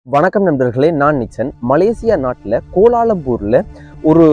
வணக்கம் நண்பர்களே நான் நிச்சன் மலேசியா நாட்டில் கோலாலம்பூரில் ஒரு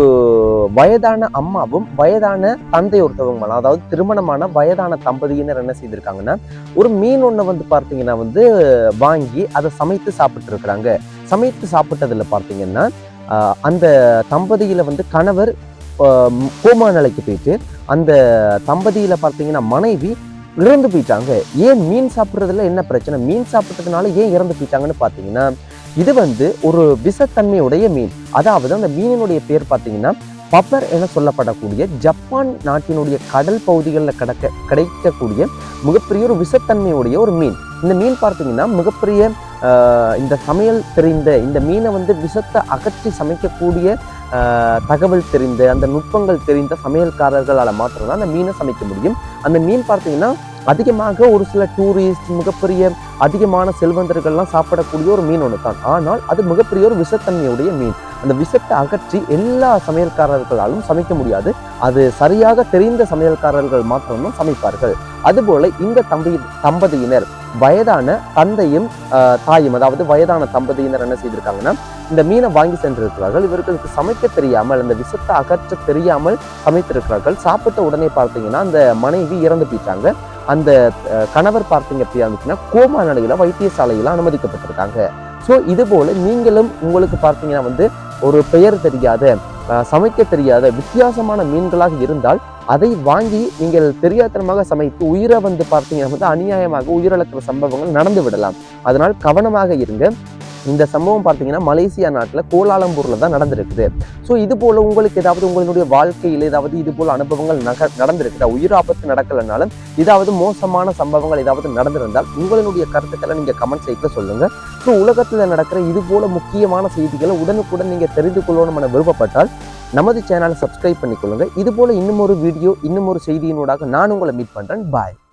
வயதான அம்மாவும் வயதான தந்தை ஒருத்தவங்க அதாவது திருமணமான வயதான தம்பதியினர் என்ன செய்திருக்காங்கன்னா ஒரு மீன் ஒன்று வந்து பார்த்தீங்கன்னா வந்து வாங்கி அதை சமைத்து சாப்பிட்டு இருக்கிறாங்க சமைத்து சாப்பிட்டதுல பார்த்தீங்கன்னா ஆஹ், அந்த தம்பதியில வந்து கணவர் ஆஹ், கோமா நிலைக்கு போயிட்டு அந்த தம்பதியில பார்த்தீங்கன்னா மனைவி இறந்து போயிட்டாங்க ஏன் மீன் சாப்பிட்றதுல என்ன பிரச்சனை மீன் சாப்பிட்டதுனால ஏன் இறந்து போயிட்டாங்கன்னு பார்த்தீங்கன்னா இது வந்து ஒரு விஷத்தன்மையுடைய மீன் அதாவது அந்த மீனினுடைய பேர் பார்த்தீங்கன்னா பப்பர் என சொல்லப்படக்கூடிய ஜப்பான் நாட்டினுடைய கடல் பகுதிகளில் கிடக்க கிடைக்கக்கூடிய மிகப்பெரிய ஒரு விஷத்தன்மையுடைய ஒரு மீன் இந்த மீன் பார்த்தீங்கன்னா மிகப்பெரிய ஆஹ், இந்த சமையல் தெரிந்த இந்த மீனை வந்து விஷத்தை அகற்றி சமைக்கக்கூடிய ஆஹ், தகவல் தெரிந்த அந்த நுட்பங்கள் தெரிந்த சமையல்காரர்களால் மாத்திரம் தான் அந்த மீனை சமைக்க முடியும் அந்த மீன் பார்த்தீங்கன்னா அதிகமாக ஒரு சில டூரிஸ்ட் மிகப்பெரிய அதிகமான செல்வந்தர்கள்லாம் சாப்பிடக்கூடிய ஒரு மீன் ஒன்று தான் ஆனால் அது மிகப்பெரிய ஒரு விஷத்தன்மையுடைய மீன் அந்த விஷத்தை அகற்றி எல்லா சமையல்காரர்களாலும் சமைக்க முடியாது அது சரியாக தெரிந்த சமையல்காரர்கள் மாத்திரம்தான் சமைப்பார்கள் அதுபோல இந்த தம்பி தம்பதியினர் வயதான தந்தையும் ஆஹ், தாயும் அதாவது வயதான தம்பதியினர் என்ன செய்திருக்காங்கன்னா இந்த மீனை வாங்கி சென்றிருக்கிறார்கள் இவர்களுக்கு சமைக்க தெரியாமல் அந்த விஷத்தை அகற்ற தெரியாமல் சமைத்திருக்கிறார்கள் சாப்பிட்ட உடனே பார்த்தீங்கன்னா அந்த மனைவி இறந்து போயிட்டாங்க அந்த அஹ், கணவர் பார்த்தீங்க அப்படியா இருந்துச்சுன்னா கோமா நிலையில வைத்தியசாலையில அனுமதிக்கப்பட்டிருக்காங்க ஸோ இது போல நீங்களும் உங்களுக்கு பார்த்தீங்கன்னா வந்து ஒரு பெயர் தெரியாத அஹ், சமைக்க தெரியாத வித்தியாசமான மீன்களாக இருந்தால் அதை வாங்கி நீங்கள் தெரியாத்தனமாக சமைத்து உயிரை வந்து பார்த்தீங்கன்னா வந்து அநியாயமாக உயிரிழக்கிற சம்பவங்கள் நடந்து விடலாம் அதனால் கவனமாக இருங்க இந்த சம்பவம் பார்த்தீங்கன்னா மலேசியா நாட்டில் கோலாலம்பூரில் தான் நடந்திருக்குது ஸோ இது போல உங்களுக்கு ஏதாவது உங்களுடைய வாழ்க்கையில் ஏதாவது இது போல அனுபவங்கள் நக நடந்திருக்குதா உயிர் ஆபத்து நடக்கலைனாலும் ஏதாவது மோசமான சம்பவங்கள் ஏதாவது நடந்திருந்தால் உங்களுடைய கருத்துக்களை நீங்கள் கமெண்ட் சைட்டில் சொல்லுங்கள் ஸோ உலகத்தில் நடக்கிற இது போல முக்கியமான செய்திகளை உடனுக்குடன் நீங்கள் தெரிந்து கொள்ளணும் என விருப்பப்பட்டால் நமது சேனலை சப்ஸ்கிரைப் பண்ணிக்கொள்ளுங்க இது போல இன்னும் ஒரு வீடியோ இன்னும் ஒரு செய்தியினூடாக நான் உங்களை மீட் பண்ணுறேன் பாய்